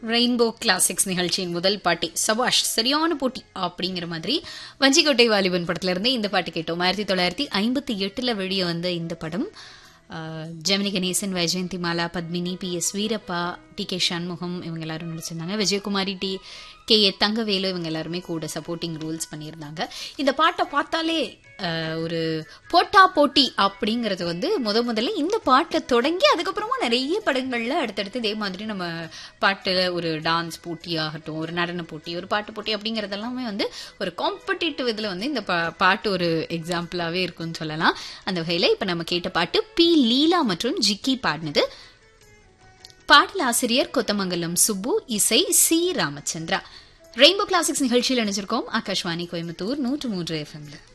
rainbow classics நிகழ்ச்சியின் முதல் பாட்டி சபாஷ் சரியான போட்டி அப்படிங்கிற மாதிரி வஞ்சிக்கோட்டை வாலிபன் படத்துல இருந்து இந்த பாட்டு கேட்டோம் ஆயிரத்தி தொள்ளாயிரத்தி ஐம்பத்தி எட்டுல வெளியே வந்த இந்த படம் ஆஹ், Gemini Ganesan Vyjayanthi Mala Padmini P S Veerappa T K Shanmugam இவங்க எல்லாரும் நடிச்சிருந்தாங்க Vijayakumari T K A Thangavelu இவங்க எல்லாருமே கூட சப்போர்ட்டிங் ரோல்ஸ் பண்ணியிருந்தாங்க இந்த பாட்டை பார்த்தாலே ஆஹ், ஒரு போட்டா போட்டி அப்படிங்கறது வந்து முத முதல்ல இந்த பாட்டை தொடங்கி அதுக்கப்புறமா நிறைய படங்கள்ல அடுத்தடுத்து இதே மாதிரி நம்ம பாட்டு ஒரு டான்ஸ் போட்டி ஆகட்டும் ஒரு நடன போட்டி ஒரு பாட்டு போட்டி அப்படிங்கறது எல்லாமே வந்து ஒரு காம்படிட்டிவ் இதுல வந்து இந்த பா- பாட்டு ஒரு எக்ஸாம்பிளாவே இருக்கும்னு சொல்லலாம் அந்த வகையில இப்ப நம்ம கேட்ட பாட்டு பி லீலா மற்றும் ஜிக்கி பாடினது பாடல் ஆசிரியர் கொத்தமங்கலம் சுப்பு இசை சி ராமச்சந்திரா ரெயின்போ கிளாசிக்ஸ் நிகழ்ச்சியில் இணைஞ்சிருக்கோம் ஆகாஷ்வாணி கோயம்புத்தூர் நூற்று மூன்று எஃப்எம்ல